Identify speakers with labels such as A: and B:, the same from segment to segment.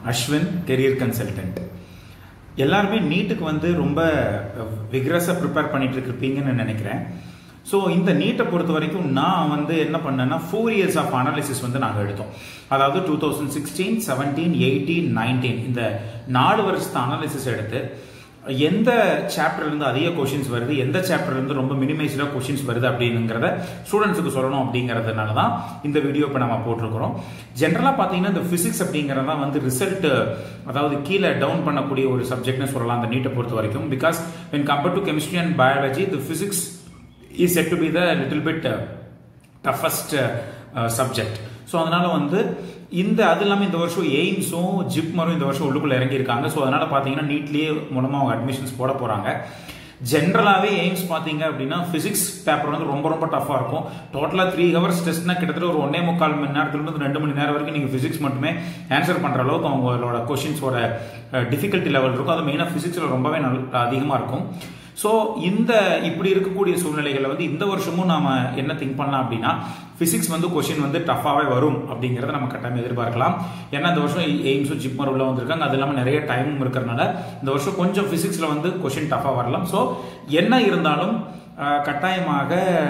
A: Ashwin career consultant எல்லாருமே நீட்டுக்கு வந்து ரொம்ப விக்ரஸாக ப்ரிப்பேர் பண்ணிட்டு இருப்பீங்கன்னு நினைக்கிறேன் ஸோ இந்த நீட்டை பொறுத்த வரைக்கும் நான் வந்து என்ன பண்ணேன்னா ஃபோர் இயர்ஸ் ஆஃப் அனாலிசிஸ் வந்து நாங்கள் எடுத்தோம் அதாவது two thousand sixteen seventeen eighteen nineteen இந்த நாலு வருஷத்து அனாலிசிஸ் எடுத்து எந்த சாப்டர்லேருந்து அதிக கொஷின்ஸ் வருது எந்த சாப்டர்லேருந்து ரொம்ப மினிமைஸ்டாக கொஷின்ஸ் வருது அப்படிங்கிறத ஸ்டூடெண்ட்ஸுக்கு சொல்லணும் அப்படிங்கிறதுனால தான் இந்த வீடியோ இப்போ நம்ம போட்டிருக்கிறோம் ஜென்ரலாக பார்த்தீங்கன்னா இந்த ஃபிசிக்ஸ் அப்படிங்கிறது தான் வந்து ரிசல்ட் அதாவது கீழே டவுன் பண்ணக்கூடிய ஒரு சப்ஜெக்ட்னு சொல்லலாம் அந்த நீட்டை பொறுத்த வரைக்கும் because when compared to chemistry and biology the physics is said to be the little bit toughest subject so அதனால வந்து இந்த அது இல்லாமல் இந்த வருஷம் எய்ம்ஸும் ஜிப்மரும் இந்த வருஷம் உள்ளுக்குள்ள இறங்கியிருக்காங்க ஸோ அதனால பார்த்தீங்கன்னா நீட்லேயே மூலமாக அவங்க அட்மிஷன்ஸ் போட போகிறாங்க ஜென்ரலாகவே எய்ம்ஸ் பார்த்தீங்க அப்படின்னா ஃபிசிக்ஸ் பேப்பர் வந்து ரொம்ப ரொம்ப டஃபாக இருக்கும் டோட்டலாக த்ரீ ஹவர்ஸ் டெஸ்ட்னா கிட்டத்தட்ட ஒரு ஒன்னே முக்கால் மணி நேரத்துலேருந்து ரெண்டு மணி நேரம் வரைக்கும் நீங்கள் ஃபிசிக்ஸ் மட்டுமே ஆன்சர் பண்ணுற அளவுக்கு அவங்களோட கொஷின்ஸோட டிஃபிகல்ட்டி லெவல் இருக்கும் அது மெயினாக ஃபிசிக்ஸில் ரொம்பவே நல் அதிகமாக இருக்கும் ஸோ இந்த இப்படி இருக்கக்கூடிய சூழ்நிலைகளை வந்து இந்த வருஷமும் நாம என்ன திங்க் பண்ணலாம் அப்படின்னா பிசிக்ஸ் வந்து கொஷின் வந்து டஃபாகவே வரும் அப்படிங்கிறத நம்ம கட்டாயம் எதிர்பார்க்கலாம் ஏன்னா இந்த வருஷம் எய்ம்ஸும் ஜிப்மர் உள்ள வந்திருக்காங்க அது இல்லாமல் நிறைய டைமும் இருக்கிறனால இந்த வருஷம் கொஞ்சம் பிசிக்ஸில் வந்து கொஷின் டஃபாக வரலாம் ஸோ என்ன இருந்தாலும் கட்டாயமாக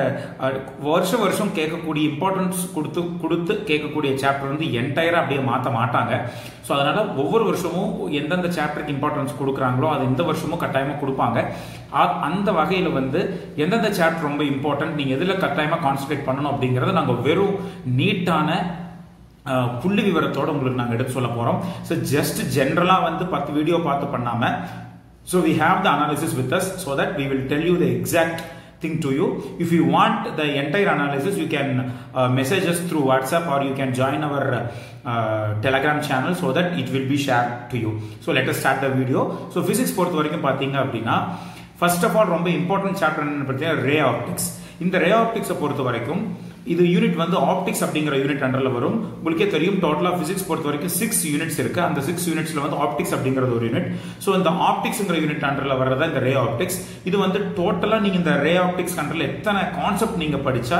A: வருஷம் வருஷம் கேட்கக்கூடிய இம்பார்ட்டன்ஸ் கொடுத்து கொடுத்து கேட்கக்கூடிய சாப்டர் வந்து என்டையராக அப்படியே மாற்ற மாட்டாங்க ஸோ அதனால ஒவ்வொரு வருஷமும் எந்தெந்த சாப்டருக்கு இம்பார்ட்டன்ஸ் கொடுக்குறாங்களோ அது இந்த வருஷமும் கட்டாயமாக கொடுப்பாங்க அந்த வகையில் வந்து எந்தெந்த சாப்டர் ரொம்ப இம்பார்ட்டன்ட் நீங்கள் எதில் கட்டாயமாக கான்சன்ட்ரேட் பண்ணணும் அப்படிங்கிறத நாங்கள் வெறும் நீட்டான புள்ளி விவரத்தோட உங்களுக்கு நாங்கள் எடுத்து சொல்ல போகிறோம் ஸோ ஜஸ்ட் ஜென்ரலாக வந்து பத்து வீடியோ பார்த்து பண்ணாமல் So we have the analysis with us so that we will tell you the exact thing to you. If you want the entire analysis, you can uh, message us through WhatsApp or you can join our uh, Telegram channel so that it will be shared to you. So let us start the video. So physics பொறுத்த வரைக்கும் பார்த்தீங்க அப்படின்னா first of all ரொம்ப important chapter என்னன்னு பார்த்தீங்கன்னா ரே optics இந்த ரே ஆப்டிக்ஸை பொறுத்த வரைக்கும் இது யூனிட் வந்து ஆப்டிக்ஸ் அப்படிங்கிற யூனிட் அண்டர்ல வரும் உங்களுக்கே தெரியும் டோட்டலா பிசிக்ஸ் பொறுத்த வரைக்கும் சிக்ஸ் யூனிட்ஸ் இருக்கு அந்த சிக்ஸ் யூனிட்ஸ்ல வந்து ஆப்டிக்ஸ் அப்படிங்கிறது ஒரு யூனிட் ஸோ இந்த ஆப்டிக்ஸ்ங்கிற யூனிட் அண்டர்ல வர்றதா இந்த ரே ஆப்டிக்ஸ் இது வந்து டோட்டலா நீங்க இந்த ரே ஆப்டிக்ஸ் அண்டர்ல எத்தனை கான்செப்ட் நீங்க படிச்சா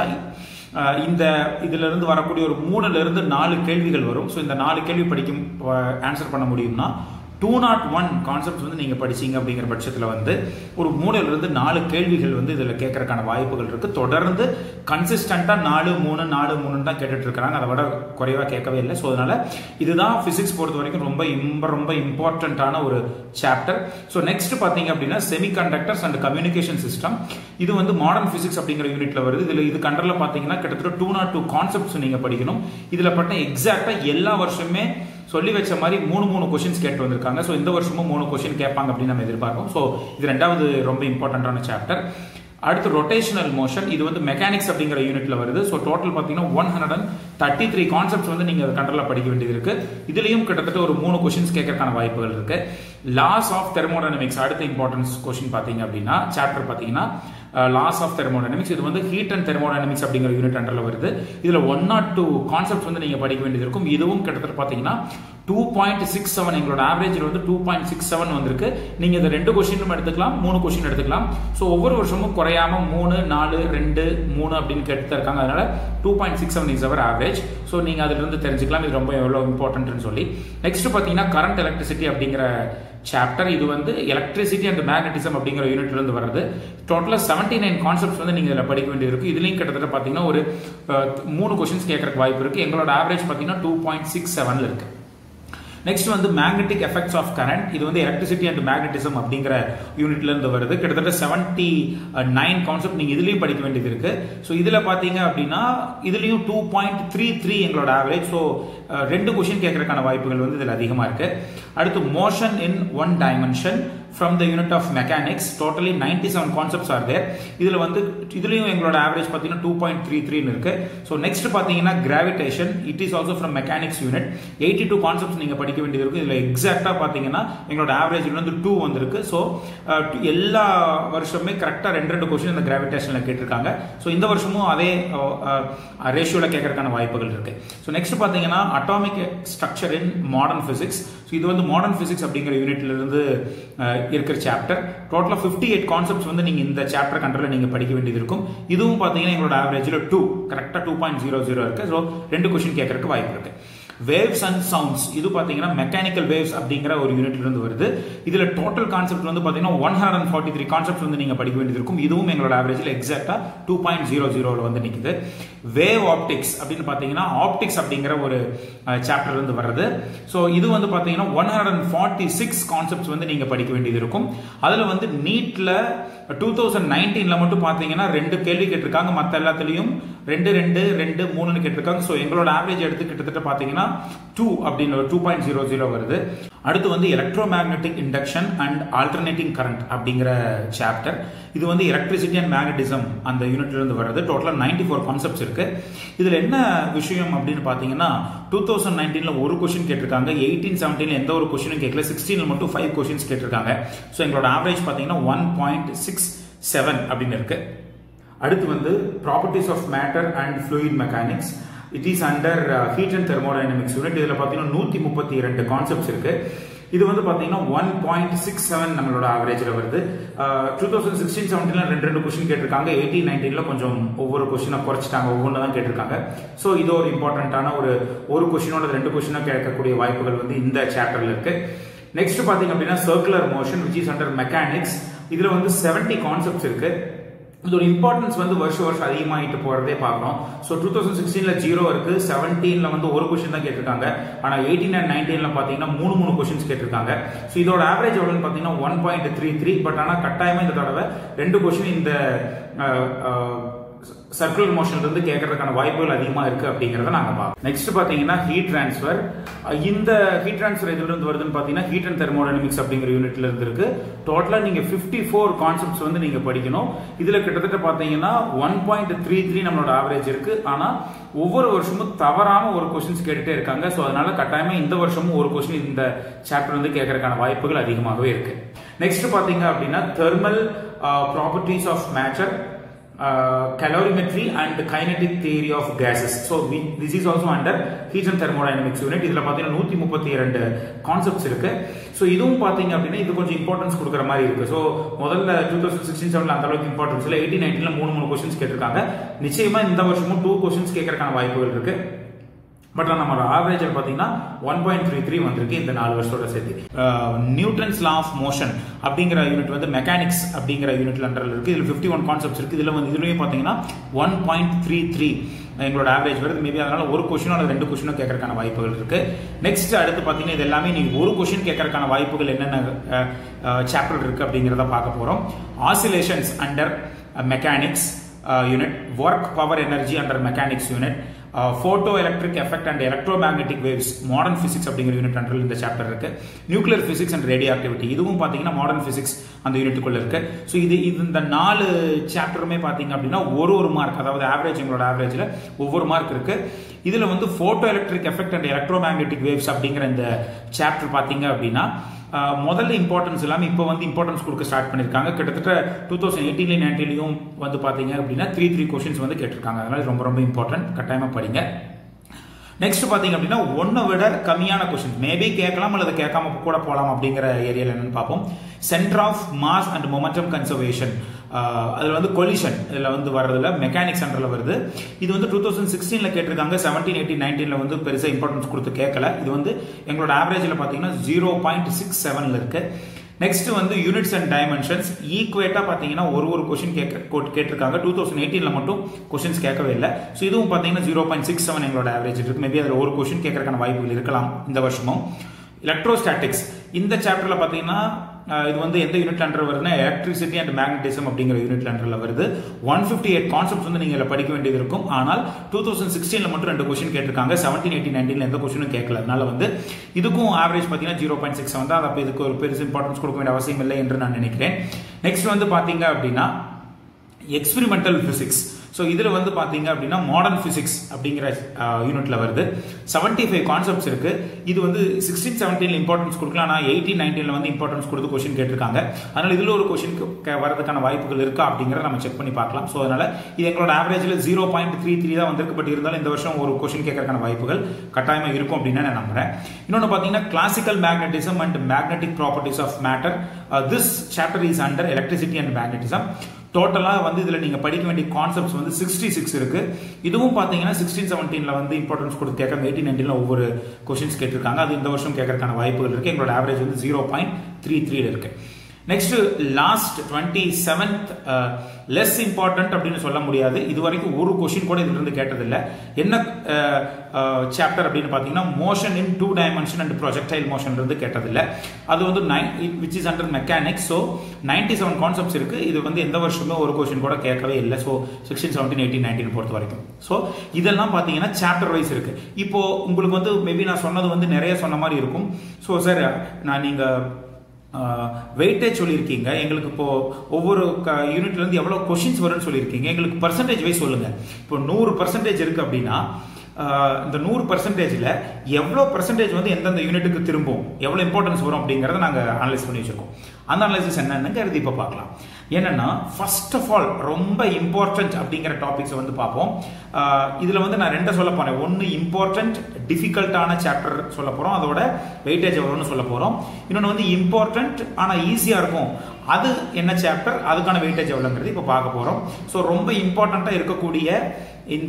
A: இந்த இதுல இருந்து வரக்கூடிய ஒரு மூணுல இருந்து நாலு கேள்விகள் வரும் ஸோ இந்த நாலு கேள்வி படிக்கும் ஆன்சர் பண்ண முடியும்னா டூ நாட் ஒன் கான்செப்ட்ஸ் வந்து நீங்கள் படிச்சீங்க அப்படிங்கிற பட்சத்தில் வந்து ஒரு மூணுலேருந்து நாலு கேள்விகள் வந்து இதில் கேட்கறதுக்கான வாய்ப்புகள் இருக்குது தொடர்ந்து கன்சிஸ்டண்ட்டாக நாலு மூணு நாலு மூணுன்னு தான் கேட்டுட்டு இருக்கிறாங்க அதை விட குறைவாக கேட்கவே இல்லை ஸோ அதனால இதுதான் ஃபிசிக்ஸ் பொறுத்த வரைக்கும் ரொம்ப ரொம்ப ரொம்ப இம்பார்ட்டண்ட்டான ஒரு சாப்டர் ஸோ நெக்ஸ்ட் பார்த்தீங்க அப்படின்னா semiconductors and communication system இது வந்து மாடர்ன் ஃபிசிக்ஸ் அப்படிங்கிற யூனிட்ல வருது இதில் இது கண்டரில் பார்த்தீங்கன்னா கிட்டத்தட்ட டூ நாட் டூ கான்செப்ட்ஸ் நீங்கள் படிக்கணும் இதில் பட்ட எக்ஸாக்டாக எல்லா வருஷமே சொல்லி வச்ச மாதிரி மூணு மூணு கொஸ்டின்ஸ் கேட்டு வந்திருக்காங்க ஸோ இந்த வருஷமும் மூணு கொஸ்டின் கேட்பாங்க அப்படின்னு நம்ம எதிர்பார்க்கோம் ஸோ இது ரெண்டாவது ரொம்ப இம்பார்ட்டண்ட்டான சாப்டர் அடுத்து ரொட்டேஷனல் மோஷன் இது வந்து மெக்கானிக்ஸ் அப்படிங்கிற யூனிட்ல வருது ஸோ டோட்டல் பார்த்தீங்கன்னா one hundred and thirty three concepts வந்து நீங்கள் கண்ட்ரோலில் படிக்க வேண்டியது இருக்கு இதுலையும் கிட்டத்தட்ட ஒரு மூணு கொஸ்டின்ஸ் கேட்கறதுக்கான வாய்ப்புகள் இருக்கு லாஸ் ஆஃப் தெர்மோடைனமிக்ஸ் அடுத்த இம்பார்ட்டன்ஸ் கொஸ்டின் பார்த்தீங்க அப்படின்னா சாப்டர் பார்த்தீங்கன்னா லாஸ் ஆஃப் தெர்மோடைனமிக்ஸ் இது வந்து ஹீட் அண்ட் தெர்மோடைனமிக்ஸ் அப்படிங்கிற யூனிட் அண்டரில் வருது இதில் ஒன் நாட் டூ கான்செப்ட் வந்து நீங்கள் படிக்க வேண்டியது இருக்கும் இதுவும் கிட்டத்தட்ட பார்த்தீங்கன்னா டூ பாயிண்ட் சிக்ஸ் செவன் எங்களோட ஆவரேஜில் வந்து டூ பாயிண்ட் சிக்ஸ் செவன் வந்திருக்கு நீங்கள் இந்த ரெண்டு கொஸ்டினும் எடுத்துக்கலாம் மூணு கொஸ்டின் எடுத்துக்கலாம் ஸோ ஒவ்வொரு வருஷமும் குறையாம மூணு நாலு ரெண்டு மூணு அப்படின்னு கேட்டு இருக்காங்க அதனால two point six seven is our average so நீங்கள் அதிலிருந்து தெரிஞ்சுக்கலாம் இது ரொம்ப எவ்வளோ இம்பார்ட்டன்ட்னு சொல்லி நெக்ஸ்ட் பார்த்தீங்கன்னா கரண்ட் எலக்ட்ரிசிட்டி அப்படிங்கிற சாப்டர் இது வந்து எலக்ட்ரிசிட்டி அண்ட் மேக்னட்டிசம் அப்படிங்கிற யூனிட்ல இருந்து வருது டோட்டலாக செவன்டி நைன் கான்செப்ட்ஸ் வந்து நீங்கள் இதில் படிக்க வேண்டியது இருக்கு இதுலையும் கிட்டத்தட்ட பார்த்தீங்கன்னா ஒரு மூணு கொஸ்டின்ஸ் கேட்கறதுக்கு வாய்ப்பு இருக்கு எங்களோட ஆவரேஜ் பார்த்தீங்கன்னா டூ பாயிண்ட் சிக்ஸ் செவன்ல இருக்கு நெக்ஸ்ட் வந்து மேக்னெட்டிக் எஃபெக்ட்ஸ் ஆஃப் கரண்ட் இது வந்து எலக்ட்ரிசிட்டி அண்ட் மேக்னட்டிசம் அப்படிங்கிற யூனிட்ல இருந்து வருது கிட்டத்தட்ட செவன்டி நைன் கான்செப்ட் நீங்க இதுலயும் படிக்க வேண்டியது இருக்கு ஸோ இதுல பாத்தீங்க அப்படின்னா இதுலயும் டூ பாயிண்ட் த்ரீ த்ரீ எங்களோட ஆவரேஜ் ஸோ ரெண்டு கொஸ்டின் கேட்கறதுக்கான வாய்ப்புகள் வந்து இதுல அதிகமா இருக்கு அடுத்து motion in one dimension from the unit of mechanics totally ninety seven concepts are there இதில் வந்து இதுலையும் எங்களோட ஆவரேஜ் பார்த்தீங்கன்னா டூ பாயிண்ட் த்ரீ த்ரீன்னு இருக்கு ஸோ நெக்ஸ்ட் பார்த்தீங்கன்னா gravitation it is also from mechanics unit eighty two concepts நீங்கள் படிக்க வேண்டியது இருக்கும் இதில் எக்ஸாக்டாக பார்த்தீங்கன்னா எங்களோட ஆவரேஜ் வந்து டூ வந்திருக்கு ஸோ எல்லா வருஷமே கரெக்டாக ரெண்டு ரெண்டு கொஸ்டின் இந்த கிராவிடேஷனில் கேட்டிருக்காங்க ஸோ இந்த வருஷமும் அதே ரேஷியோவில் கேட்கறதுக்கான வாய்ப்புகள் இருக்கு ஸோ நெக்ஸ்ட் பார்த்தீங்கன்னா atomic structure in modern physics so இது வந்து மாடர்ன் பிசிக்ஸ் அப்படிங்கிற யூனிட்ல இருந்து இருக்கிற சாப்டர் டோட்டலாக ஃபிஃப்டி எயிட் கான்செப்ட்ஸ் வந்து நீங்கள் இந்த சாப்டர் கண்ட்ரில் நீங்கள் படிக்க வேண்டியது இருக்கும் இதுவும் பார்த்தீங்கன்னா எங்களோட ஆவரேஜில் டூ கரெக்டாக டூ பாயிண்ட் ஜீரோ ஜீரோ இருக்கு ஸோ ரெண்டு கொஸ்டின் கேட்கறதுக்கு வாய்ப்பு இருக்கு வேவ்ஸ் அண்ட் சவுண்ட்ஸ் இது பார்த்தீங்கன்னா மெக்கானிக்கல் வேவ்ஸ் அப்படிங்கிற ஒரு யூனிட்ல இருந்து வருது இதுல டோட்டல் கான்செப்ட் வந்து பார்த்தீங்கன்னா one hundred and forty three concept வந்து நீங்க படிக்க வேண்டியது இருக்கும் இதுவும் எங்களோட ஆவரேஜில் எக்ஸாக்டா டூ பாயிண்ட் ஜீரோ ஜீரோவில் வந்து நிற்குது வேவ் ஆப்டிக்ஸ் அப்படின்னு பார்த்தீங்கன்னா ஆப்டிக்ஸ் அப்படிங்கிற ஒரு சாப்டர் இருந்து வருது ஸோ இது வந்து பார்த்தீங்கன்னா one hundred and forty six concepts வந்து நீங்க படிக்க வேண்டியது இருக்கும் அதுல வந்து நீட்ல டூ தௌசண்ட் நைன்டீன்ல மட்டும் பார்த்தீங்கன்னா ரெண்டு கேள்வி கேட்டிருக்காங்க மற்ற எல்லாத்துலயும் ரெண்டு ரெண்டு ரெண்டு மூணுன்னு கேட்டிருக்காங்க ஸோ எங்களோட ஆவரேஜ் எடுத்து கிட்டத்தட்ட பார்த்தீங்கன்னா டூ அப்படின்னு டூ பாயிண்ட் ஜீரோ ஜீரோ வருது அடுத்து வந்து electromagnetic induction and alternating current அப்படிங்கிற சாப்டர் இது வந்து எலக்ட்ரிசிட்டி அண்ட் மேக்னட்டிசம் அந்த யூனிட்ல இருந்து வருது டோட்டலாக நைன்டி ஃபோர் கான்செப்ட்ஸ் இருக்கு இதுல என்ன விஷயம் அப்படின்னு பார்த்தீங்கன்னா டூ தௌசண்ட் நைன்டீன்ல ஒரு கொஸ்டின் கேட்டிருக்காங்க எயிட்டீன் செவன்டீன்ல எந்த ஒரு கொஸ்டினும் கேட்கல சிக்ஸ்டீன்ல மட்டும் ஃபைவ் கொஸ்டின்ஸ் கேட்டிருக்காங்க ஸோ எங்களோட ஆவரேஜ் பார்த்தீங்கன்னா ஒன் பாயிண்ட் சிக்ஸ் செவன் அப்படின்னு இருக்கு அடுத்து வந்து properties of matter and fluid mechanics it is under heat and thermodynamics unit இதில் பார்த்தீங்கன்னா நூற்றி முப்பத்தி ரெண்டு கான்செப்ட்ஸ் இருக்கு இது வந்து பார்த்தீங்கன்னா ஒன் பாயிண்ட் சிக்ஸ் செவன் நம்மளோட ஆவரேஜில் வருது டூ தௌசண்ட் சிக்ஸ்டீன் செவன்டீன்ல ரெண்டு ரெண்டு கொஸ்டின் கேட்டிருக்காங்க எயிட்டீன் நைன்டீனில் கொஞ்சம் ஒவ்வொரு கொஸ்டினை குறைச்சிட்டாங்க ஒவ்வொன்று தான் கேட்டிருக்காங்க ஸோ இது ஒரு இம்பார்ட்டண்ட்டான ஒரு ஒரு கொஸ்டினோட ரெண்டு கொஸ்டினோ கேட்கக்கூடிய வாய்ப்புகள் வந்து இந்த சாப்டர்ல இருக்கு நெக்ஸ்ட் பார்த்தீங்க அப்படின்னா circular motion which is under mechanics இதில் வந்து செவன்டி கான்செப்ட்ஸ் இருக்கு இதோட இம்பார்ட்டன்ஸ் வந்து வருஷம் வருஷம் அதிகமாகிட்டு போறதே பார்க்கணும் ஸோ டூ தௌசண்ட் சிக்ஸ்டீன்ல ஜீரோ இருக்கு செவன்டீன்ல வந்து ஒரு கொஸ்டின் தான் கேட்டிருக்காங்க ஆனால் எயிட்டீன் அண்ட் நைன்டீன்ல பார்த்தீங்கன்னா மூணு மூணு கொஸ்டின்ஸ் கேட்டிருக்காங்க ஸோ இதோட ஆவரேஜ் எவ்வளோன்னு பார்த்தீங்கன்னா one point three three but ஆனால் கட்டாயமா இந்த தடவை ரெண்டு கொஸ்டின் இந்த சர்க்குலர் மோஷன் இருந்து கேட்கறதுக்கான வாய்ப்புகள் அதிகமா இருக்கு அப்படிங்கறத நாங்க பார்ப்போம் நெக்ஸ்ட் பாத்தீங்கன்னா ஹீட் டிரான்ஸ்ஃபர் இந்த ஹீட் டிரான்ஸ்ஃபர் எதுல இருந்து வருதுன்னு பாத்தீங்கன்னா ஹீட் அண்ட் தெர்மோடைனமிக்ஸ் அப்படிங்கிற யூனிட்ல இருந்து இருக்கு டோட்டலா நீங்க பிப்டி ஃபோர் கான்செப்ட்ஸ் வந்து நீங்க படிக்கணும் இதுல கிட்டத்தட்ட பாத்தீங்கன்னா ஒன் பாயிண்ட் த்ரீ த்ரீ நம்மளோட ஆவரேஜ் இருக்கு ஆனா ஒவ்வொரு வருஷமும் தவறாம ஒரு கொஸ்டின்ஸ் கேட்டுட்டே இருக்காங்க ஸோ அதனால கட்டாயமா இந்த வருஷமும் ஒரு கொஸ்டின் இந்த சாப்டர் வந்து கேட்கறதுக்கான வாய்ப்புகள் அதிகமாகவே இருக்கு நெக்ஸ்ட் பாத்தீங்க அப்படின்னா thermal properties of matter uh, calorimetry and kinetic theory of gases. So we, this is also under heat and thermodynamics unit. இதுல பாத்தீங்கன்னா நூத்தி முப்பத்தி இரண்டு கான்செப்ட்ஸ் இருக்கு ஸோ இதுவும் பாத்தீங்க அப்படின்னா இது கொஞ்சம் இம்பார்ட்டன்ஸ் கொடுக்குற மாதிரி இருக்கு ஸோ முதல்ல டூ தௌசண்ட் சிக்ஸ்டீன் செவன்ல அந்த அளவுக்கு இம்பார்ட்டன்ஸ் இல்லை எயிட்டீன் நைன்டீன்ல மூணு மூணு கொஸ்டின்ஸ் கேட்டிருக்காங்க நிச்சயமா இந்த வருஷமும் டூ கொஸ்டின்ஸ் கேட்கறதுக்கான வாய்ப்புகள் இருக்கு பட் நம்மளோட ஆவரேஜ் பார்த்தீங்கன்னா ஒன் பாயிண்ட் த்ரீ த்ரீ வந்திருக்கு இந்த நாலு வருஷத்தோட சேர்த்து நியூட்டன்ஸ் லா ஆஃப் மோஷன் அப்படிங்கிற யூனிட் வந்து மெக்கானிக்ஸ் அப்படிங்கிற யூனிட்ல அண்டர்ல இருக்கு இதுல ஃபிஃப்டி ஒன் கான்செப்ட்ஸ் இருக்கு இதுல வந்து இதுலயும் பார்த்தீங்கன்னா ஒன் பாயிண்ட் த்ரீ த்ரீ எங்களோட ஆவரேஜ் வருது மேபி அதனால ஒரு கொஸ்டினோ அல்லது ரெண்டு கொஸ்டினோ கேட்கறதுக்கான வாய்ப்புகள் இருக்கு நெக்ஸ்ட் அடுத்து பார்த்தீங்கன்னா இது எல்லாமே நீங்க ஒரு கொஸ்டின் கேட்கறதுக்கான வாய்ப்புகள் என்னென்ன சாப்டர் இருக்கு அப்படிங்கிறத பார்க்க போறோம் oscillations under mechanics unit work power energy under mechanics unit photoelectric effect and electromagnetic waves modern physics அப்படிங்கிற யூனிட் அண்டர் இந்த சாப்டர் இருக்கு nuclear physics and radioactivity இதுவும் பார்த்தீங்கன்னா மாடர்ன் பிசிக்ஸ் அந்த யூனிட்டுக்குள்ள இருக்கு ஸோ இது இது இந்த நாலு சாப்டருமே பார்த்தீங்க அப்படின்னா ஒரு ஒரு மார்க் அதாவது ஆவரேஜ் எங்களோட ஆவரேஜில் ஒவ்வொரு மார்க் இருக்கு இதுல வந்து photoelectric effect and electromagnetic waves அப்படிங்கிற இந்த சாப்டர் பார்த்தீங்க அப்படின்னா முதல்ல இம்பார்ட்டன்ஸ் இல்லாமல் இப்போ வந்து இம்பார்ட்டன்ஸ் கொடுக்க ஸ்டார்ட் பண்ணியிருக்காங்க கிட்டத்தட்ட டூ தௌசண்ட் எயிட்டீன்லையும் நைன்டீன்லையும் வந்து பார்த்தீங்க அப்படின்னா த்ரீ த்ரீ கொஸ்டின்ஸ் வந்து கேட்டிருக்காங்க அதனால ரொம்ப ரொம்ப இம்பார்ட்டன்ட் கட்டாயமாக படிங்க நெக்ஸ்ட் பார்த்தீங்க அப்படின்னா ஒன்றை விட கம்மியான கொஸ்டின் மேபி கேட்கலாம் அல்லது கேட்காம கூட போகலாம் அப்படிங்கிற ஏரியாவில் என்னன்னு பார்ப்போம் centre of mass and momentum conservation அதில் வந்து கொலிஷன் இதில் வந்து வர்றதுல மெக்கானிக் சென்டரில் வருது இது வந்து டூ தௌசண்ட் சிக்ஸ்டீனில் கேட்டிருக்காங்க செவன்டீன் எயிட்டீன் நைன்டீனில் வந்து பெருசாக இம்பார்ட்டன்ஸ் கொடுத்து கேட்கல இது வந்து எங்களோட ஆவரேஜில் பார்த்தீங்கன்னா ஜீரோ பாயிண்ட் சிக்ஸ் செவனில் இருக்கு நெக்ஸ்ட் வந்து யூனிட்ஸ் அண்ட் டைமென்ஷன்ஸ் ஈக்குவேட்டா பாத்தீங்கன்னா ஒரு ஒரு கொஸ்டின் கேட்க கேட்டிருக்காங்க டூ தௌசண்ட் எயிட்டீன்ல மட்டும் கொஸ்டின்ஸ் கேட்கவே இல்லை ஸோ இதுவும் பாத்தீங்கன்னா ஜீரோ பாயிண்ட் சிக்ஸ் செவன் எங்களோட ஆவரேஜ் இருக்கு மேபி அதில் ஒரு கொஸ்டின் கேட்கறதுக்கான வாய்ப்புகள் இருக்கலாம் இந்த வருஷமும் எலக்ட்ரோஸ்டாட்டிக்ஸ் இந்த சாப்டர்ல பாத்தீங்கன்னா இது வந்து எந்த யூனிட் அண்டர் வருதுன்னா எலக்ட்ரிசிட்டி அண்ட் மேக்னட்டிசம் அப்படிங்கிற யூனிட் அண்டர்ல வருது ஒன் ஃபிஃப்டி எயிட் கான்செப்ட் வந்து நீங்க படிக்க வேண்டியது இருக்கும் ஆனால் டூ தௌசண்ட் சிக்ஸ்டீன்ல மட்டும் ரெண்டு கொஸ்டின் கேட்டிருக்காங்க செவன்டீன் எயிட்டீன் நைன்டீன்ல எந்த கொஸ்டினும் கேட்கல அதனால வந்து இதுக்கும் ஆவரேஜ் பார்த்தீங்கன்னா ஜீரோ பாயிண்ட் சிக்ஸ் வந்து அப்போ இதுக்கு ஒரு பெருசு இம்பார்ட்டன்ஸ் கொடுக்க வேண்டிய அவசியம் இல்லை என்று நான் நினைக்கிறேன் நெக்ஸ்ட் வந்து பாத்தீங்க அப்படின்னா எக்ஸ்பிரிமெண்டல் பிசிக்ஸ் ஸோ இதில் வந்து பார்த்தீங்க அப்படின்னா மாடர்ன் ஃபிசிக்ஸ் அப்படிங்கிற யூனிட்ல வருது செவன்டி ஃபைவ் கான்செப்ட்ஸ் இருக்கு இது வந்து சிக்ஸ்டீன் செவன்டீன்ல இம்பார்ட்டன்ஸ் கொடுக்கலாம் ஆனால் எயிட்டீன் நைன்டீன்ல வந்து இம்பார்ட்டன்ஸ் கொடுத்து கொஸ்டின் கேட்டிருக்காங்க அதனால இதில் ஒரு கொஸ்டின் வரதுக்கான வாய்ப்புகள் இருக்கா அப்படிங்கிறத நம்ம செக் பண்ணி பார்க்கலாம் ஸோ அதனால இது எங்களோட ஆவரேஜில் ஜீரோ பாயிண்ட் த்ரீ த்ரீ தான் வந்திருக்கு பட் இருந்தாலும் இந்த வருஷம் ஒரு கொஸ்டின் கேட்கறதுக்கான வாய்ப்புகள் கட்டாயமாக இருக்கும் அப்படின்னு நான் நம்புறேன் இன்னொன்று பார்த்தீங்கன்னா classical magnetism and magnetic properties of matter this chapter is under electricity and magnetism டோட்டலாக வந்து இதில் நீங்கள் படிக்க வேண்டிய கான்செப்ட்ஸ் வந்து சிக்ஸ்டி சிக்ஸ் இருக்கு இதுவும் பார்த்தீங்கன்னா சிக்ஸ்டீன் செவன்டீனில் வந்து இம்பார்ட்டன்ஸ் கொடுத்து கேட்க எயிட்டீன் நைன்டீனில் ஒவ்வொரு கொஷின்ஸ் கேட்டிருக்காங்க அது இந்த வருஷம் கேட்கறதுக்கான வாய்ப்புகள் இருக்கு எங்களோட ஆவரேஜ் வந்து ஜீரோ பாயிண்ட் த்ரீ த்ரீல இருக்கு next last twenty seventh less important அப்படின்னு சொல்ல முடியாது இது வரைக்கும் ஒரு கொஷின் கூட இதுல இருந்து கேட்டதில்லை என்ன சாப்டர் அப்படின்னு பார்த்தீங்கன்னா motion in two dimension and projectile motion இருந்து கேட்டதில்லை அது வந்து nine which is under mechanics so ninety seven concepts இருக்கு இது வந்து எந்த வருஷமே ஒரு கொஷின் கூட கேட்கவே இல்லை so sixteen seventeen eighteen nineteen பொறுத்த வரைக்கும் ஸோ இதெல்லாம் பார்த்தீங்கன்னா சாப்டர் வைஸ் இருக்கு இப்போ உங்களுக்கு வந்து மேபி நான் சொன்னது வந்து நிறைய சொன்ன மாதிரி இருக்கும் ஸோ சார் நான் நீங்கள் வெயிட்டேஜ் சொல்லியிருக்கீங்க எங்களுக்கு இப்போ ஒவ்வொரு யூனிட்ல இருந்து எவ்வளவு கொஷின்ஸ் வரும்னு சொல்லியிருக்கீங்க எங்களுக்கு பர்சன்டேஜ் வைஸ் சொல்லுங்க இப்போ நூறு பர்சன்டேஜ் இருக்கு அப்படின்னா இந்த நூறு பர்சன்டேஜில் எவ்வளோ பர்சன்டேஜ் வந்து எந்தெந்த யூனிட்டுக்கு திரும்பும் எவ்வளோ இம்பார்ட்டன்ஸ் வரும் அப்படிங்கிறத நாங்கள் அனலைஸ் பண்ணி வச்சிருக்கோம் அந்த அனலைசிஸ் என்னன்னு இப்போ பார்க்கலாம் என்னன்னா ஃபர்ஸ்ட் ஆஃப் ஆல் ரொம்ப இம்பார்ட்டன்ட் அப்படிங்கிற டாபிக்ஸை வந்து பார்ப்போம் இதில் வந்து நான் ரெண்டை சொல்ல போறேன் ஒன்று இம்பார்ட்டன்ட் டிஃபிகல்ட்டான சாப்டர் சொல்ல போகிறோம் அதோட வெயிட்டேஜ் எவ்வளோன்னு சொல்ல போகிறோம் இன்னொன்று வந்து இம்பார்ட்டன்ட் ஆனால் ஈஸியாக இருக்கும் அது என்ன சாப்டர் அதுக்கான வெயிட்டேஜ் எவ்வளோங்கிறது இப்போ பார்க்க போகிறோம் ஸோ ரொம்ப இம்பார்ட்டண்ட்டாக இருக்கக்கூடிய இந்த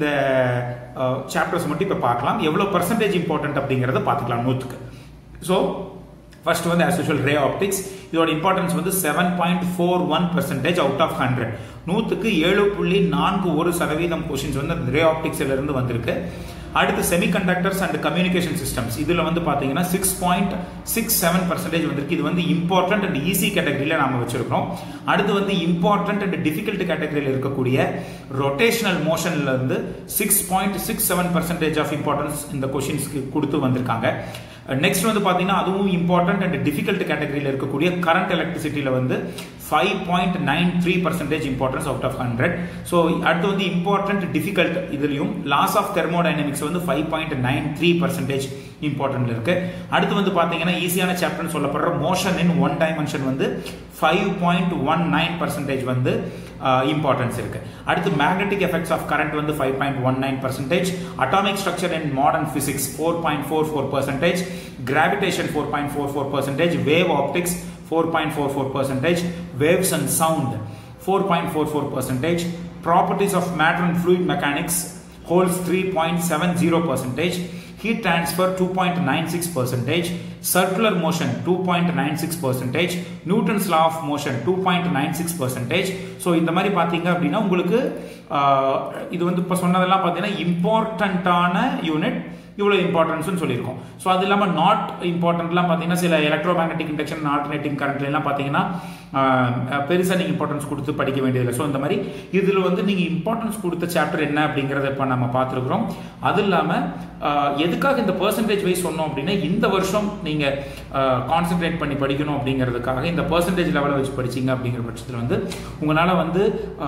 A: சாப்டர்ஸ் மட்டும் இப்போ பார்க்கலாம் எவ்வளோ பர்சன்டேஜ் இம்பார்ட்டன்ட் அப்படிங்கிறத பார்த்துக்கலாம் நூற்றுக்கு ஸோ ஃபர்ஸ்ட் வந்து ஆஸ் யூஷுவல் ரே ஆப்டிக்ஸ் இதோட இம்பார்ட்டன்ஸ் வந்து seven point four one percentage out of hundred நூற்றுக்கு ஏழு புள்ளி நான்கு ஒரு சதவீதம் கொஷின்ஸ் வந்து அந்த ரே ஆப்டிக்ஸ்ல இருந்து வந்திருக்கு அடுத்து செமிகண்டக்டர்ஸ் அண்ட் கம்யூனிகேஷன் சிஸ்டம்ஸ் இதுல வந்து பாத்தீங்கன்னா six point six seven percentage வந்திருக்கு இது வந்து இம்பார்ட்டன்ட் அண்ட் ஈஸி கேட்டகரியில நாம வச்சிருக்கோம் அடுத்து வந்து இம்பார்ட்டன்ட் அண்ட் டிஃபிகல்ட் கேட்டகரியில் இருக்கக்கூடிய ரொட்டேஷனல் மோஷன்ல இருந்து six point six seven percentage of importance இந்த கொஷின்ஸ்க்கு கொடுத்து வந்திருக்காங்க நெக்ஸ்ட் வந்து பாத்தீங்கன்னா அதுவும் இம்பார்ட்டன்ட் அண்ட் டிஃபிகல்ட் கேட்டகரியில் இருக்கக்கூடிய கரண்ட் எலக்ட்ரிசிட்டியில வந்து five point nine three percentage importance out of hundred so அடுத்து வந்து இம்பார்ட்டன்ட் டிஃபிகல்ட் இதுலையும் லாஸ் ஆஃப் தெர்மோடைனமிக்ஸ் வந்து five point nine three percentage important இருக்கு அடுத்து வந்து பாத்தீங்கன்னா ஈஸியான சாப்டர்னு சொல்லப்படுற மோஷன் இன் ஒன் டைமென்ஷன் வந்து five point one nine percentage வந்து இம்பார்ட்டன்ஸ் இருக்கு அடுத்து மேக்னெட்டிக் எஃபெக்ட்ஸ் ஆஃப் கரண்ட் வந்து five point one nine percentage atomic structure in modern physics four point four four percentage gravitation four point four four percentage wave optics 4.44 percentage, waves and sound 4.44 percentage, properties of matter and fluid mechanics holds 3.70 percentage, heat transfer 2.96 percentage, circular motion 2.96 percentage, Newton's law of motion 2.96 percentage. So இந்த மாதிரி பார்த்தீங்க அப்படின்னா உங்களுக்கு இது வந்து இப்போ சொன்னதெல்லாம் பார்த்தீங்கன்னா இம்பார்ட்டண்ட்டான யூனிட் இவ்வளோ இம்பார்ட்டன்ஸ்னு சொல்லியிருக்கோம் ஸோ அது இல்லாமல் நாட் இம்பார்ட்டன்ட்லாம் பார்த்தீங்கன்னா சில எலக்ட்ரோ மேக்னட்டிக் இண்டக்ஷன் ஆல்டர்னேட்டிங் கரண்ட்லாம் பார்த்தீங்கன்னா பெருசாக நீங்கள் இம்பார்ட்டன்ஸ் கொடுத்து படிக்க வேண்டியதில்லை ஸோ இந்த மாதிரி இதில் வந்து நீங்கள் இம்பார்ட்டன்ஸ் கொடுத்த சாப்டர் என்ன அப்படிங்கிறத இப்போ நம்ம பார்த்துருக்குறோம் அது இல்லாமல் எதுக்காக இந்த பர்சன்டேஜ் வைஸ் சொன்னோம் அப்படின்னா இந்த வருஷம் நீங்கள் கான்சென்ட்ரேட் பண்ணி படிக்கணும் அப்படிங்கிறதுக்காக இந்த பர்சன்டேஜ் லெவலில் வச்சு படிச்சிங்க அப்படிங்கிற பட்சத்தில் வந்து உங்களால் வந்து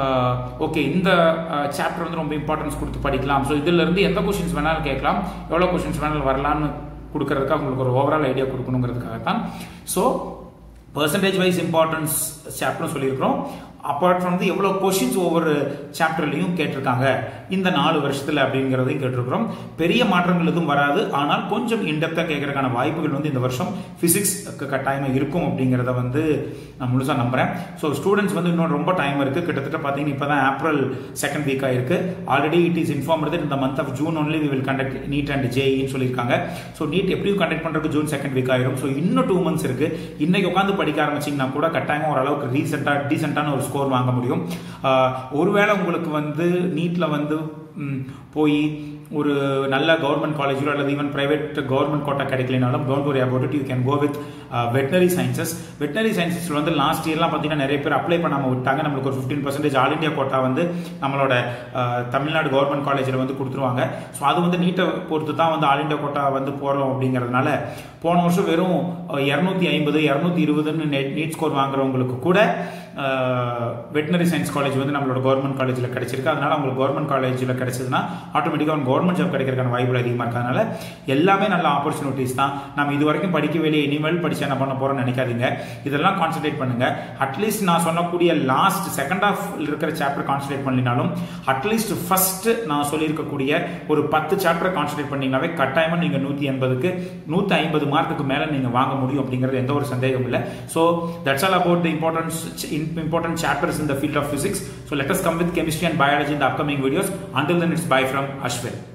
A: ஓகே இந்த சாப்டர் வந்து ரொம்ப இம்பார்ட்டன்ஸ் கொடுத்து படிக்கலாம் ஸோ இதிலிருந்து எந்த கொஷின்ஸ் வேணாலும் கேட்கலாம் எவ்வளோ கொஷின்ஸ் வேணாலும் வரலான்னு கொடுக்கறதுக்காக உங்களுக்கு ஒரு ஓவரால் ஐடியா கொடுக்கணுங்கிறதுக்காக தான் ஸோ பர்சன்டேஜ் வைஸ் இம்பார்ட்டன்ஸ் சாப்டர்னு சொல்லியிருக்கிறோம் அப்பார்ட் ஃப்ரம் எவ்வளோ கொஷின்ஸ் ஒவ்வொரு சாப்டர்லையும் கேட்டிருக்காங்க இந்த நாலு வருஷத்தில் அப்படிங்கிறதையும் கேட்டிருக்கிறோம் பெரிய மாற்றங்கள் எதுவும் வராது ஆனால் கொஞ்சம் இன்டெப்த்தாக கேட்கறதுக்கான வாய்ப்புகள் வந்து இந்த வருஷம் ஃபிசிக்ஸ் கட்டாயமாக இருக்கும் அப்படிங்கிறத வந்து நான் முழுசாக நம்புறேன் ஸோ ஸ்டூடெண்ட்ஸ் வந்து இன்னும் ரொம்ப டைம் இருக்குது கிட்டத்தட்ட பார்த்தீங்கன்னா இப்போ தான் ஏப்ரல் செகண்ட் வீக்காக இருக்கு ஆல்ரெடி இட் இஸ் இன்ஃபார்ம் இந்த month of June only we will conduct NEET and ஜேஇன்னு சொல்லியிருக்காங்க ஸோ நீட் எப்படியும் கண்டக்ட் பண்ணுறதுக்கு ஜூன் செகண்ட் வீக் ஆயிரும் ஸோ இன்னும் டூ மந்த்ஸ் இருக்கு இன்னைக்கு உட்காந்து படிக்க ஆரம்பிச்சிங்கன்னா கூட கட்டாயமாக ஓரளவுக்கு ரீசெண்டாக டீசெண்டான ஒரு ஸ்கோர் வாங்க முடியும் ஒருவேளை உங்களுக்கு வந்து நீட்டில் வந்து போய் ஒரு நல்ல கவர்மெண்ட் காலேஜிலோ அல்லது ஈவன் பிரைவேட் கவர்மெண்ட் கோட்டா கிடைக்கலனாலும் don't worry about it you can go with veterinary sciences veterinary சயின்சஸில் வந்து லாஸ்ட் இயர்லாம் பார்த்தீங்கன்னா நிறைய பேர் அப்ளை பண்ணாமல் விட்டாங்க நம்மளுக்கு ஒரு fifteen percentage all India quota வந்து நம்மளோட தமிழ்நாடு கவர்மெண்ட் காலேஜில் வந்து கொடுத்துருவாங்க ஸோ அது வந்து நீட்டை பொறுத்து தான் வந்து ஆல் இண்டியா கோட்டா வந்து போகிறோம் அப்படிங்கிறதுனால போன வருஷம் வெறும் இரநூத்தி ஐம்பது இரநூத்தி இருபதுன்னு நீட் ஸ்கோர் வாங்குறவங்களுக்கு கூட வெட்டினரி சயின்ஸ் காலேஜ் வந்து நம்மளோட கவர்மெண்ட் காலேஜில் கிடைச்சிருக்கு அதனால அவங்களுக்கு கவர்மெண்ட் காலேஜில் கிடைச்சதுன்னா ஆட்டோமேட்டிக்காக அவங்க கவர்மெண்ட் ஜாப் கிடைக்கிறதுக்கான வாய்ப்புகள் அதிகமாக இருக்கிறதுனால எல்லாமே நல்ல ஆப்பர்ச்சுனிட்டிஸ் தான் நம்ம இது வரைக்கும் படிக்கவே இனிமேல் படிச்சு என்ன பண்ண போறோம்னு நினைக்காதீங்க இதெல்லாம் கான்சென்ட்ரேட் பண்ணுங்க அட்லீஸ்ட் நான் சொன்னக்கூடிய லாஸ்ட் செகண்ட் ஆஃப் இருக்கிற சாப்டர் கான்சென்ட்ரேட் பண்ணினாலும் அட்லீஸ்ட் ஃபர்ஸ்ட் நான் சொல்லியிருக்கக்கூடிய ஒரு பத்து சாப்டர் கான்சென்ட்ரேட் பண்ணீங்கன்னாவே கட்டாயமா நீங்க நூத்தி எண்பதுக்கு நூத்தி ஐம்பது மார்க்குக்கு மேல நீங்க வாங்க முடியும் அப்படிங்கிறது எந்த ஒரு சந்தேகம் இல்லை so that's all about the importance important chapters in the field of physics. So let us come with chemistry and biology in the upcoming videos. Until then, it's bye from Ashwin.